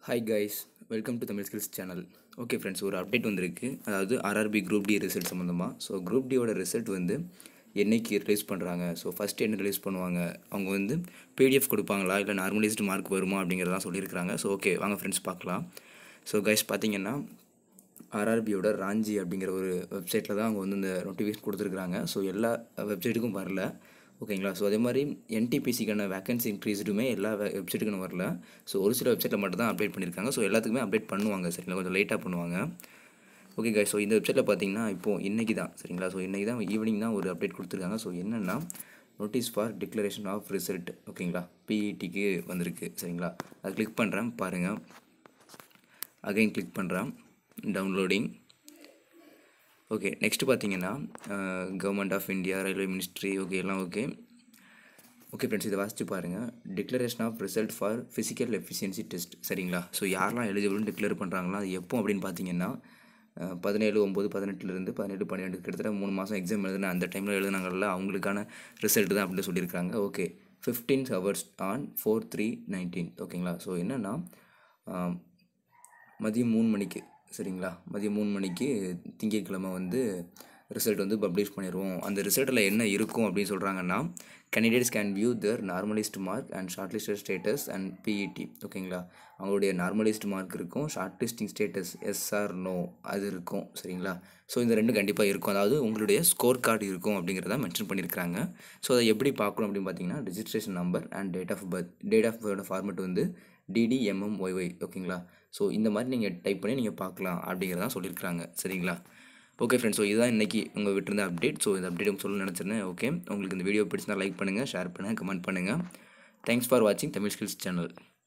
hi guys welcome to Tamil skills channel okay friends ஒரு update வந்திருக்கு அதாவது ஆர்ஆர்பி குரூப் டி ரிசல்ட் சம்மந்தமாக so group டியோட ரிசல்ட் வந்து என்னைக்கு ரிலீஸ் பண்ணுறாங்க ஸோ ஃபஸ்ட்டு என்ன ரிலீஸ் பண்ணுவாங்க அவங்க வந்து பிடிஎஃப் கொடுப்பாங்களா இல்லை நார்மலைஸ்டு மார்க் வருமா அப்படிங்கிறதெல்லாம் சொல்லியிருக்காங்க ஸோ ஓகே வாங்க ஃப்ரெண்ட்ஸ் பார்க்கலாம் ஸோ கைஸ் பார்த்தீங்கன்னா ஆர்ஆர்பியோட ராஞ்சி அப்படிங்கிற ஒரு வெப்சைட்டில் தான் அவங்க வந்து இந்த நோட்டிஃபிகேஷன் கொடுத்துருக்குறாங்க ஸோ எல்லா வெப்சைட்டுக்கும் வரல ஓகேங்களா ஸோ அதே மாதிரி என்டிபிசிக்கான வேகன்சி இன்க்ரீஸ்டுமே எல்லா வெப்சைட்டுக்கும் வரல ஸோ ஒரு சில வெப்சைட்டில் மட்டும் தான் அப்டேட் பண்ணியிருக்காங்க ஸோ எல்லாத்துக்குமே அப்டேட் பண்ணுவாங்க சரிங்களா கொஞ்சம் லேட்டாக பண்ணுவாங்க ஓகே guys ஸோ இந்த வெப்சைட்டில் பார்த்தீங்கன்னா இப்போது இன்றைக்கி தான் சரிங்களா ஸோ இன்றைக்கி தான் ஈவினிங் தான் ஒரு அப்டேட் கொடுத்துருக்காங்க ஸோ என்னென்னா notice for declaration of result ஓகேங்களா பிஇடிக்கு வந்திருக்கு சரிங்களா அதை கிளிக் பண்ணுறேன் பாருங்கள் அகைன் கிளிக் பண்ணுறேன் டவுன்லோடிங் ஓகே நெக்ஸ்ட் பார்த்தீங்கன்னா government of India railway ministry okay எல்லாம் ஓகே ஓகே ஃப்ரெண்ட்ஸ் இதை வாசித்து பாருங்கள் declaration of result for physical efficiency test சரிங்களா ஸோ யாரெல்லாம் எலிஜிபிள்னு டிக்ளேர் பண்ணுறாங்களோ அது எப்போ அப்படின்னு பார்த்தீங்கன்னா அஹ், பதினேழு ஒம்பது பதினெட்டுலேருந்து பதினெட்டு பன்னெண்டு கிட்டத்தட்ட மூணு மாதம் எக்ஸாம் எழுதுன அந்த டைமில் எழுதுனாங்கல்ல அவங்களுக்கான ரிசல்ட் தான் அப்படின்னு சொல்லியிருக்காங்க okay fifteen hours on four three nineteen ஓகேங்களா ஸோ என்னென்னா மதியம் மூணு மணிக்கு சரிங்களா மதியம் மூணு மணிக்கு திங்கட்கிழமை வந்து ரிசல்ட் வந்து பப்ளிஷ் பண்ணிடுவோம் அந்த ரிசல்ட்டில் என்ன இருக்கும் அப்படின்னு சொல்கிறாங்கன்னா candidates can view their normalised mark and short listed status and PET ஓகேங்களா அவங்களுடைய நார்மலிஸ்ட் மார்க் இருக்கும் short listing status SR no அது இருக்கும் சரிங்களா ஸோ இந்த ரெண்டும் கண்டிப்பாக இருக்கும் அதாவது உங்களுடைய ஸ்கோர் கார்டு இருக்கும் அப்படிங்கிறத மென்ஷன் பண்ணியிருக்காங்க ஸோ அதை எப்படி பார்க்கணும் அப்படின்னு பார்த்தீங்கன்னா registration number and date of birth date of birth format வந்து டிடிஎம்எம்ஒய்ஒய் ஓகேங்களா ஸோ இந்த மாதிரி நீங்கள் டைப் பண்ணி நீங்கள் பார்க்கலாம் அப்படிங்கிறதான் சொல்லியிருக்காங்க சரிங்களா ஓகே ஃப்ரெண்ட்ஸ் ஸோ இதுதான் இன்றைக்கி உங்கள் விட்டுருந்த அப்டேட் ஸோ இந்த அப்டேட் உங்களுக்கு சொல்ல நினச்சிருந்தேன் ஓகே உங்களுக்கு இந்த வீடியோ பிடிச்சிருந்தா லைக் பண்ணுங்கள் ஷேர் பண்ணுங்கள் கமெண்ட் பண்ணுங்கள் தேங்க்ஸ் ஃபார் வாட்சிங் தமிழ் ஸ்கில்ஸ் சேனல்